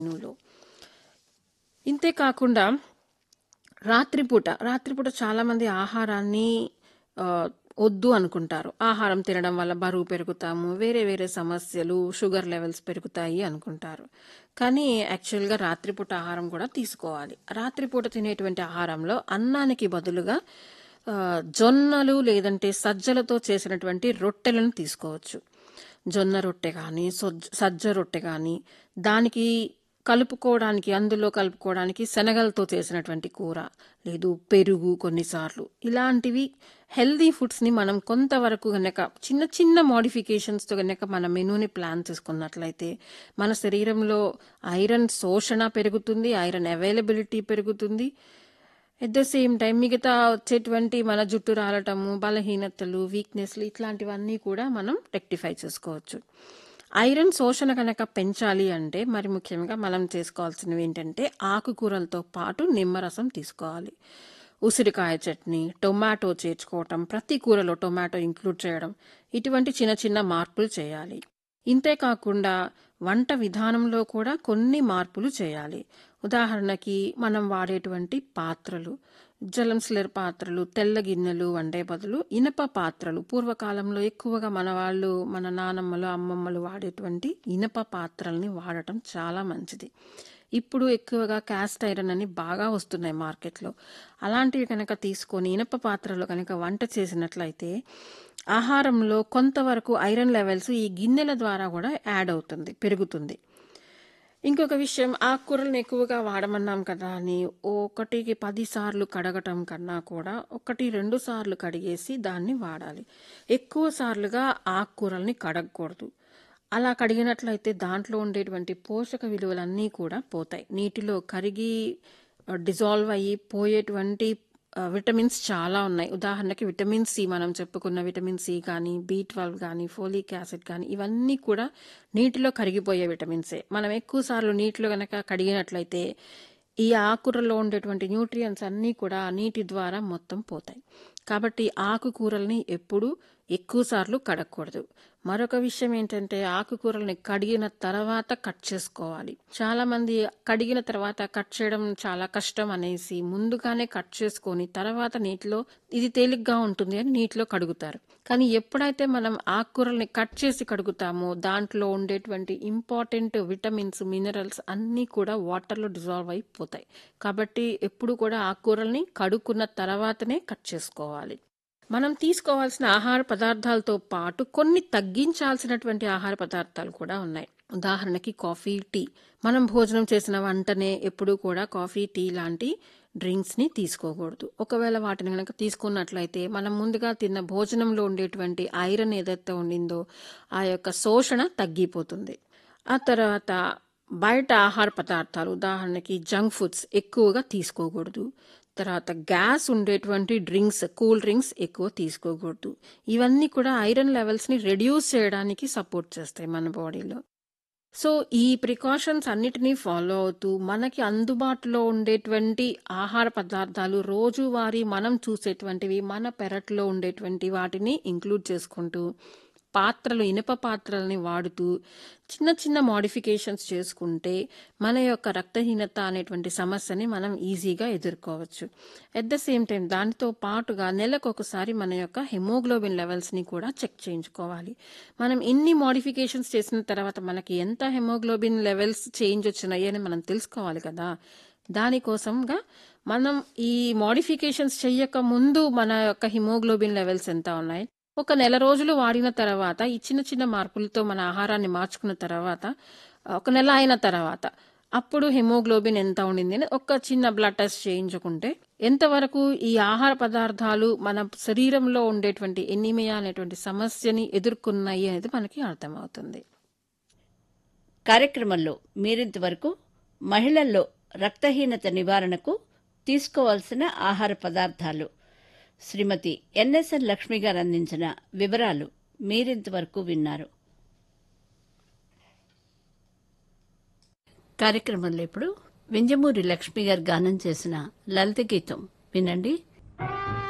మెనూలో. ఇంతే కాకుండా రాత్రిపూట, రాత్రిపూట చాలామంది ఆహారాన్ని ఆహ్, వద్దు అనుకుంటారు. ఆహారం తినడం వల్ల బరువు పెరుగుతాము, వేరే వేరే సమస్యలు, షుగర్ లెవెల్స్ పెరుగుతాయి అనుకుంటారు. కానీ యాక్చువల్‌గా రాత్రిపూట ఆహారం కూడా తీసుకోవాలి. రాత్రిపూట తినేటువంటి ఆహారంలో అన్నానికి బదులుగా ఆహ్, జొన్నలు లేదంటే సజ్జలతో చేసినటువంటి రొట్టెలను తీసుకోవచ్చు. జొన్న రొట్టె గానీ, సొజ్ సజ్జ రొట్టె గానీ, దానికి కలుపుకోవడానికి అందులో కలుపుకోవడానికి శనగలతో చేసినటువంటి కూర, లేదు పెరుగు కొన్నిసార్లు. ఇలాంటివి హెల్తీ ఫుడ్స్‌ని మనం కొంతవరకు గనక చిన్న చిన్న మోడిఫికేషన్స్‌తో గనక మన మెనూని ప్లాన్ చేసుకున్నట్లయితే, మన శరీరంలో ఐరన్ శోషణ పెరుగుతుంది, ఐరన్ అవైలబిలిటీ పెరుగుతుంది. ఎట్ ద సేమ్ టైమ్ మిగతా వచ్చేటువంటి మన జుట్టు రాలటము, బలహీనతలు, వీక్‌నెస్‌లు ఇట్లాంటివన్నీ కూడా మనం రెక్టిఫై చేసుకోవచ్చు. ఐరన్ శోషణ గనక పెంచాలి అంటే మరి ముఖ్యంగా మనం చేసుకోవాల్సినవేంటంటే ఆకుకూరలతో పాటు నిమ్మరసం తీసుకోవాలి. ఉసిరికాయ చట్నీ, టొమాటో చేర్చుకోవటం, ప్రతి కూరలో టొమాటో ఇంక్లూడ్ చేయడం, ఇటువంటి చిన్న చిన్న మార్పులు చేయాలి. ఇంతే కాకుండా వంట విధానంలో కూడా కొన్ని మార్పులు చేయాలి. ఉదాహరణకి మనం వాడేటువంటి పాత్రలు, జలంస్లర్ పాత్రలు, తెల్ల గిన్నెలు వండే బదులు ఇనప పాత్రలు పూర్వకాలంలో ఎక్కువగా మన వాళ్ళు, మన నానమ్మలు, అమ్మమ్మలు వాడేటువంటి ఇనప పాత్రల్ని వాడటం చాలా మంచిది. ఇప్పుడు ఎక్కువగా కాస్ట్ ఐరన్ అని బాగా వస్తున్నాయి మార్కెట్‌లో. అలాంటివి కనుక తీసుకొని ఇనప పాత్రలో కనుక వంట చేసినట్లయితే ఆహారంలో కొంతవరకు ఐరన్ లెవెల్స్ ఈ గిన్నెల ద్వారా కూడా యాడ్ అవుతుంది, పెరుగుతుంది. ఇంకొక విషయం ఆకుకూరలను ఎక్కువగా వాడమన్నాం కదా అని ఒకటికి 10 సార్లు కడగటం కన్నా కూడా ఒకటి, 2 సార్లు కడిగేసి దాన్ని వాడాలి. ఎక్కువ సార్లుగా ఆకుకూరల్ని కడగకూడదు. అలా కడిగినట్లయితే దాంట్లో ఉండేటువంటి పోషక విలువలన్నీ కూడా పోతాయి. నీటిలో కరిగి ఆహ్, డిజాల్వ్ అయ్యి పోయేటువంటి ఆహ్, విటమిన్స్ చాలా ఉన్నాయి. ఉదాహరణకి విటమిన్ సి మనం చెప్పుకున్న విటమిన్ సి కానీ, బి12 గానీ, ఫోలిక్ యాసిడ్ కానీ ఇవన్నీ కూడా నీటిలో కరిగిపోయే విటమిన్సే. మనం ఎక్కువ సార్లు నీటిలో గనక కడిగినట్లయితే ఈ ఆకుకూరల్లో ఉండేటువంటి న్యూట్రియంట్స్ అన్నీ కూడా ఆ నీటి ద్వారా మొత్తం పోతాయి. కాబట్టి ఆకుకూరల్ని ఎప్పుడూ ఎక్కువ సార్లు కడగకూడదు. మరొక విషయం ఏంటంటే ఆకుకూరల్ని కడిగిన తర్వాత కట్ చేసుకోవాలి. చాలామంది కడిగిన తర్వాత కట్ చేయడం చాలా కష్టం అనేసి ముందుగానే కట్ చేసుకొని తర్వాత నీటిలో ఇది తేలిగ్గా ఉంటుంది అని నీటిలో కడుగుతారు. కానీ ఎప్పుడైతే మనం ఆకుకూరల్ని కట్ చేసి కడుగుతామో దాంట్లో ఉండేటువంటి ఇంపార్టెంట్ విటమిన్స్, మినరల్స్ అన్నీ కూడా వాటర్‌లో డిజాల్వ్ అయిపోతాయి. కాబట్టి ఎప్పుడు కూడా ఆకుకూరల్ని కడుక్కున్న తర్వాతనే కట్ చేసుకోవాలి. మనం తీసుకోవాల్సిన ఆహార పదార్థాలతో పాటు కొన్ని తగ్గించాల్సినటువంటి ఆహార పదార్థాలు కూడా ఉన్నాయి. ఉదాహరణకి కాఫీ, టీ. మనం భోజనం చేసిన వెంటనే ఎప్పుడూ కూడా కాఫీ, టీ లాంటి డ్రింక్స్‌ని తీసుకోకూడదు. ఒకవేళ వాటిని గనక తీసుకున్నట్లయితే మనం ముందుగా తిన్న భోజనంలో ఉండేటువంటి ఐరన్ ఏదైతే ఉండిందో ఆ యొక్క శోషణ తగ్గిపోతుంది. ఆ తర్వాత బయట ఆహార పదార్థాలు ఉదాహరణకి జంక్ ఫుడ్స్ ఎక్కువగా తీసుకోకూడదు. తర్వాత గ్యాస్ ఉండేటువంటి డ్రింక్స్, కూల్ డ్రింక్స్ ఎక్కువ తీసుకోకూడదు. ఇవన్నీ కూడా ఐరన్ లెవెల్స్‌ని రెడ్యూస్ చేయడానికి సపోర్ట్ చేస్తాయి మన బాడీలో. సో, ఈ ప్రికాషన్స్ అన్నిటిని ఫాలో అవుతూ మనకి అందుబాటులో ఉండేటువంటి ఆహార పదార్థాలు రోజువారీ మనం చూసేటువంటివి మన పెరట్లో ఉండేటువంటి వాటిని ఇంక్లూడ్ చేసుకుంటూ పాత్రలు ఇనుప పాత్రలని వాడుతూ చిన్న చిన్న మోడిఫికేషన్స్ చేసుకుంటే మన యొక్క రక్తహీనత అనేటువంటి సమస్యని మనం ఈజీగా ఎదుర్కోవచ్చు. ఎట్ ద సేమ్ టైమ్ దానితో పాటుగా నెలకొకసారి మన యొక్క హిమోగ్లోబిన్ లెవెల్స్‌ని కూడా చెక్ చేయించుకోవాలి. మనం ఇన్ని మోడిఫికేషన్స్ చేసిన తర్వాత మనకి ఎంత హిమోగ్లోబిన్ లెవెల్స్ చేంజ్ వచ్చినాయి అని మనం తెలుసుకోవాలి కదా! దానికోసంగా మనం ఈ మోడిఫికేషన్స్ చెయ్యక ముందు మన యొక్క హిమోగ్లోబిన్ లెవెల్స్ ఎంత ఉన్నాయి, ఒక నెల రోజులు వాడిన తర్వాత ఈ చిన్న చిన్న మార్పులతో మన ఆహారాన్ని మార్చుకున్న తర్వాత ఒక నెల అయిన తర్వాత అప్పుడు హిమోగ్లోబిన్ ఎంత ఉండింది అని ఒక చిన్న బ్లడ్ టెస్ట్ చేయించుకుంటే ఎంతవరకు ఈ ఆహార పదార్థాలు మన శరీరంలో ఉండేటువంటి ఎనీమియా అనేటువంటి సమస్యని ఎదుర్కొన్నాయి అనేది మనకి అర్థమవుతుంది. కార్యక్రమంలో మీరింతవరకు మహిళల్లో రక్తహీనత నివారణకు తీసుకోవాల్సిన ఆహార పదార్థాలు శ్రీమతి ఎన్ఎస్ఎన్ లక్ష్మి గారు అందించిన వివరాలు మీరింతవరకు విన్నారు. కార్యక్రమంలో ఇప్పుడు వింజమూరి లక్ష్మి గారు గానం చేసిన లలిత గీతం వినండి.